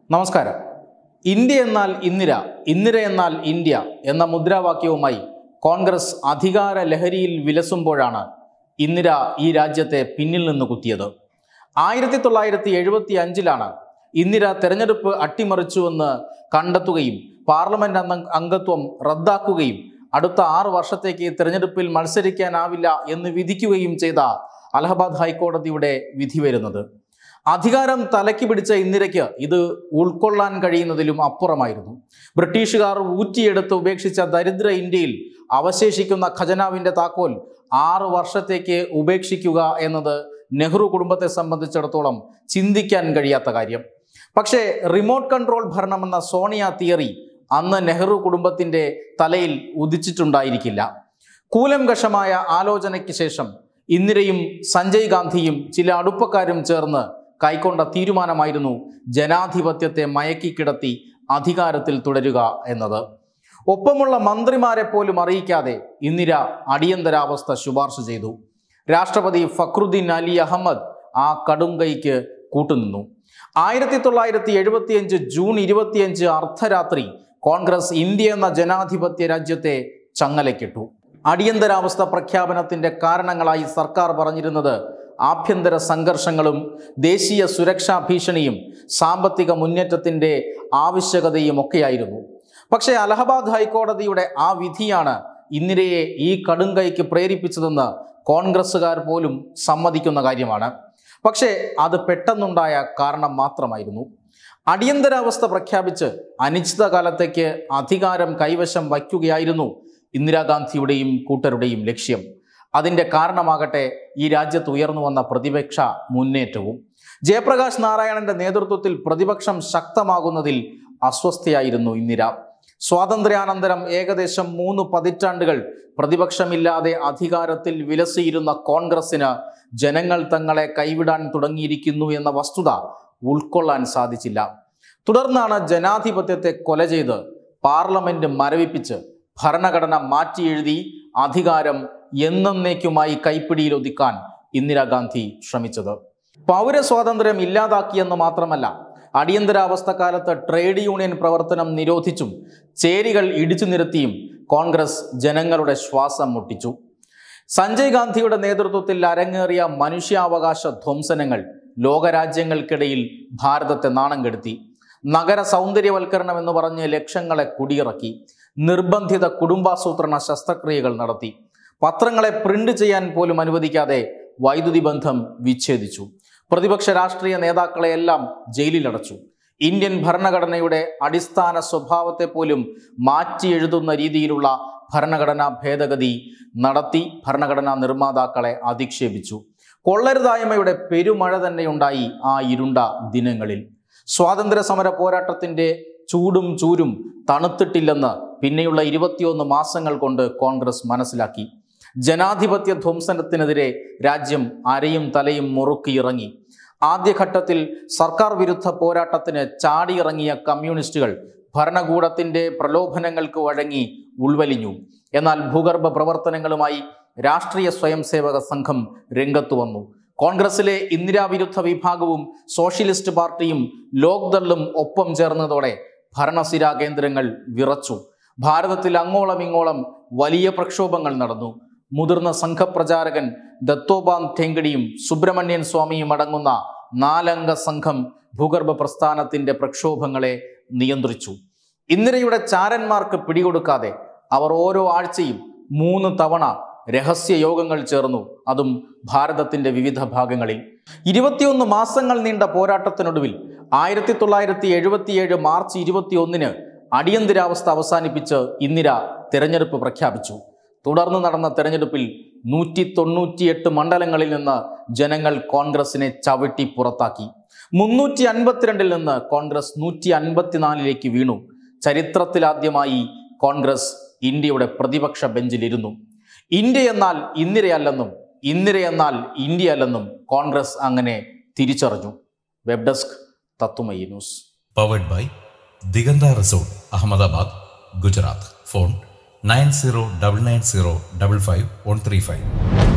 നമസ്കാരം ഇന്ത്യ എന്നാൽ ഇന്ദിര ഇന്ദിര എന്നാൽ ഇന്ത്യ എന്ന മുദ്രാവാക്യവുമായി കോൺഗ്രസ് അധികാര ലഹരിയിൽ വിലസുമ്പോഴാണ് ഇന്ദിര ഈ രാജ്യത്തെ പിന്നിൽ നിന്ന് കുത്തിയത് ആയിരത്തി തൊള്ളായിരത്തി എഴുപത്തി അഞ്ചിലാണ് ഇന്ദിര തെരഞ്ഞെടുപ്പ് അട്ടിമറിച്ചുവെന്ന് കണ്ടെത്തുകയും പാർലമെന്റ് അംഗ അംഗത്വം റദ്ദാക്കുകയും അടുത്ത ആറ് വർഷത്തേക്ക് തെരഞ്ഞെടുപ്പിൽ മത്സരിക്കാനാവില്ല എന്ന് വിധിക്കുകയും ചെയ്ത അലഹബാദ് ഹൈക്കോടതിയുടെ വിധി വരുന്നത് അധികാരം തലയ്ക്ക് പിടിച്ച ഇന്ദിരയ്ക്ക് ഇത് ഉൾക്കൊള്ളാൻ കഴിയുന്നതിലും അപ്പുറമായിരുന്നു ബ്രിട്ടീഷുകാർ ഊറ്റിയെടുത്ത് ഉപേക്ഷിച്ച ദരിദ്ര ഇന്ത്യയിൽ അവശേഷിക്കുന്ന ഖജനാവിന്റെ താക്കോൽ ആറ് വർഷത്തേക്ക് ഉപേക്ഷിക്കുക എന്നത് നെഹ്റു കുടുംബത്തെ സംബന്ധിച്ചിടത്തോളം ചിന്തിക്കാൻ കഴിയാത്ത കാര്യം പക്ഷേ റിമോട്ട് കൺട്രോൾ ഭരണമെന്ന സോണിയ തിയറി അന്ന് നെഹ്റു കുടുംബത്തിന്റെ തലയിൽ ഉദിച്ചിട്ടുണ്ടായിരിക്കില്ല കൂലംകഷമായ ആലോചനയ്ക്ക് ശേഷം ഇന്ദിരയും സഞ്ജയ് ഗാന്ധിയും ചില അടുപ്പക്കാരും ചേർന്ന് കൈക്കൊണ്ട തീരുമാനമായിരുന്നു ജനാധിപത്യത്തെ മയക്കിക്കിടത്തി അധികാരത്തിൽ തുടരുക എന്നത് ഒപ്പമുള്ള മന്ത്രിമാരെ പോലും അറിയിക്കാതെ ഇന്ദിര അടിയന്തരാവസ്ഥ ശുപാർശ ചെയ്തു രാഷ്ട്രപതി ഫക്രുദ്ദീൻ അലി അഹമ്മദ് ആ കടുംകൈക്ക് കൂട്ടുനിന്നു ആയിരത്തി തൊള്ളായിരത്തി എഴുപത്തിയഞ്ച് ജൂൺ ഇരുപത്തിയഞ്ച് അർദ്ധരാത്രി കോൺഗ്രസ് ഇന്ത്യ എന്ന ജനാധിപത്യ രാജ്യത്തെ ചങ്ങലക്കിട്ടു അടിയന്തരാവസ്ഥ പ്രഖ്യാപനത്തിന്റെ കാരണങ്ങളായി സർക്കാർ പറഞ്ഞിരുന്നത് ആഭ്യന്തര സംഘർഷങ്ങളും ദേശീയ സുരക്ഷാ ഭീഷണിയും സാമ്പത്തിക മുന്നേറ്റത്തിന്റെ ആവശ്യകതയും ഒക്കെയായിരുന്നു പക്ഷേ അലഹബാദ് ഹൈക്കോടതിയുടെ ആ വിധിയാണ് ഇന്ദിരയെ ഈ കടുംകൈക്ക് പ്രേരിപ്പിച്ചതെന്ന് കോൺഗ്രസ്സുകാർ പോലും സമ്മതിക്കുന്ന കാര്യമാണ് പക്ഷേ അത് പെട്ടെന്നുണ്ടായ കാരണം മാത്രമായിരുന്നു അടിയന്തരാവസ്ഥ പ്രഖ്യാപിച്ച് അനിശ്ചിതകാലത്തേക്ക് അധികാരം കൈവശം വയ്ക്കുകയായിരുന്നു ഇന്ദിരാഗാന്ധിയുടെയും കൂട്ടരുടെയും ലക്ഷ്യം അതിൻ്റെ കാരണമാകട്ടെ ഈ രാജ്യത്ത് ഉയർന്നു വന്ന പ്രതിപക്ഷ മുന്നേറ്റവും ജയപ്രകാശ് നാരായണന്റെ നേതൃത്വത്തിൽ പ്രതിപക്ഷം ശക്തമാകുന്നതിൽ അസ്വസ്ഥയായിരുന്നു ഇന്ദിര സ്വാതന്ത്ര്യാനന്തരം ഏകദേശം മൂന്ന് പതിറ്റാണ്ടുകൾ പ്രതിപക്ഷമില്ലാതെ അധികാരത്തിൽ വിലസിയിരുന്ന കോൺഗ്രസിന് ജനങ്ങൾ തങ്ങളെ കൈവിടാൻ തുടങ്ങിയിരിക്കുന്നു എന്ന വസ്തുത ഉൾക്കൊള്ളാൻ സാധിച്ചില്ല തുടർന്നാണ് ജനാധിപത്യത്തെ കൊല ചെയ്ത് പാർലമെന്റ് മരവിപ്പിച്ച് ഭരണഘടന മാറ്റി എഴുതി അധികാരം എന്നേക്കുമായി കൈപ്പിടിയിൽ ഒതുക്കാൻ ഇന്ദിരാഗാന്ധി ശ്രമിച്ചത് പൗരസ്വാതന്ത്ര്യം ഇല്ലാതാക്കിയെന്ന് മാത്രമല്ല അടിയന്തരാവസ്ഥ കാലത്ത് ട്രേഡ് യൂണിയൻ പ്രവർത്തനം നിരോധിച്ചും ചേരികൾ ഇടിച്ചു നിരത്തിയും കോൺഗ്രസ് ജനങ്ങളുടെ ശ്വാസം മുട്ടിച്ചു സഞ്ജയ് ഗാന്ധിയുടെ നേതൃത്വത്തിൽ അരങ്ങേറിയ മനുഷ്യാവകാശ ധ്വംസനങ്ങൾ ലോകരാജ്യങ്ങൾക്കിടയിൽ ഭാരതത്തെ നാണം കെടുത്തി നഗര സൗന്ദര്യവൽക്കരണം എന്ന് പറഞ്ഞ് ലക്ഷങ്ങളെ കുടിയിറക്കി നിർബന്ധിത കുടുംബാസൂത്രണ ശസ്ത്രക്രിയകൾ നടത്തി പത്രങ്ങളെ പ്രിന്റ് ചെയ്യാൻ പോലും അനുവദിക്കാതെ വൈദ്യുതി ബന്ധം വിച്ഛേദിച്ചു പ്രതിപക്ഷ രാഷ്ട്രീയ നേതാക്കളെയെല്ലാം ജയിലിലടച്ചു ഇന്ത്യൻ ഭരണഘടനയുടെ അടിസ്ഥാന സ്വഭാവത്തെ പോലും മാറ്റി എഴുതുന്ന രീതിയിലുള്ള ഭരണഘടനാ ഭേദഗതി നടത്തി ഭരണഘടനാ നിർമ്മാതാക്കളെ അധിക്ഷേപിച്ചു കൊള്ളരുതായ്മയുടെ പെരുമഴ തന്നെയുണ്ടായി ആ ഇരുണ്ട ദിനങ്ങളിൽ സ്വാതന്ത്ര്യ സമര പോരാട്ടത്തിന്റെ ചൂടും ചൂരും തണുത്തിട്ടില്ലെന്ന് പിന്നെയുള്ള ഇരുപത്തിയൊന്ന് മാസങ്ങൾ കൊണ്ട് കോൺഗ്രസ് മനസ്സിലാക്കി ജനാധിപത്യ ധ്വംസനത്തിനെതിരെ രാജ്യം അരയും തലയും മുറുക്കിയിറങ്ങി ആദ്യഘട്ടത്തിൽ സർക്കാർ വിരുദ്ധ പോരാട്ടത്തിന് ചാടിയിറങ്ങിയ കമ്മ്യൂണിസ്റ്റുകൾ ഭരണകൂടത്തിന്റെ പ്രലോഭനങ്ങൾക്ക് വഴങ്ങി ഉൾവലിഞ്ഞു എന്നാൽ ഭൂഗർഭ പ്രവർത്തനങ്ങളുമായി രാഷ്ട്രീയ സ്വയംസേവക സംഘം രംഗത്തു വന്നു കോൺഗ്രസിലെ ഇന്ദിരാവിരുദ്ധ വിഭാഗവും സോഷ്യലിസ്റ്റ് പാർട്ടിയും ലോക്ദളും ഒപ്പം ചേർന്നതോടെ ഭരണസിരാ കേന്ദ്രങ്ങൾ വിറച്ചു ഭാരതത്തിൽ അങ്ങോളം ഇങ്ങോളം വലിയ പ്രക്ഷോഭങ്ങൾ നടന്നു മുതിർന്ന സംഘപ്രചാരകൻ ദത്തോബാൻ ഠേങ്കടിയും സുബ്രഹ്മണ്യൻ സ്വാമിയും അടങ്ങുന്ന നാലംഗ സംഘം ഭൂഗർഭ പ്രസ്ഥാനത്തിന്റെ പ്രക്ഷോഭങ്ങളെ നിയന്ത്രിച്ചു ഇന്ദിരയുടെ ചാരന്മാർക്ക് പിടികൊടുക്കാതെ അവർ ഓരോ ആഴ്ചയും മൂന്ന് തവണ രഹസ്യ യോഗങ്ങൾ ചേർന്നു അതും ഭാരതത്തിന്റെ വിവിധ ഭാഗങ്ങളിൽ ഇരുപത്തിയൊന്ന് മാസങ്ങൾ നീണ്ട പോരാട്ടത്തിനൊടുവിൽ ആയിരത്തി തൊള്ളായിരത്തി എഴുപത്തിയേഴ് മാർച്ച് ഇരുപത്തിയൊന്നിന് അടിയന്തരാവസ്ഥ അവസാനിപ്പിച്ച് ഇന്ദിര തെരഞ്ഞെടുപ്പ് പ്രഖ്യാപിച്ചു തുടർന്ന് നടന്ന തെരഞ്ഞെടുപ്പിൽ നൂറ്റി തൊണ്ണൂറ്റിയെട്ട് മണ്ഡലങ്ങളിൽ നിന്ന് ജനങ്ങൾ കോൺഗ്രസിനെ ചവിട്ടി പുറത്താക്കി മുന്നൂറ്റി അൻപത്തിരണ്ടിൽ നിന്ന് കോൺഗ്രസ് നൂറ്റി അൻപത്തിനാലിലേക്ക് വീണു ചരിത്രത്തിലാദ്യമായി കോൺഗ്രസ് ഇന്ത്യയുടെ പ്രതിപക്ഷ ബെഞ്ചിലിരുന്നു ഇന്ത്യ എന്നാൽ ഇന്ദിരയല്ലെന്നും ഇന്ദിര എന്നാൽ ഇന്ത്യ അല്ലെന്നും കോൺഗ്രസ് അങ്ങനെ തിരിച്ചറിഞ്ഞു വെബ് ഡെസ്ക് തത്തുമയി news powered by Diganta resort Ahmedabad Gujarat phone nine zero double nine zero double five one three five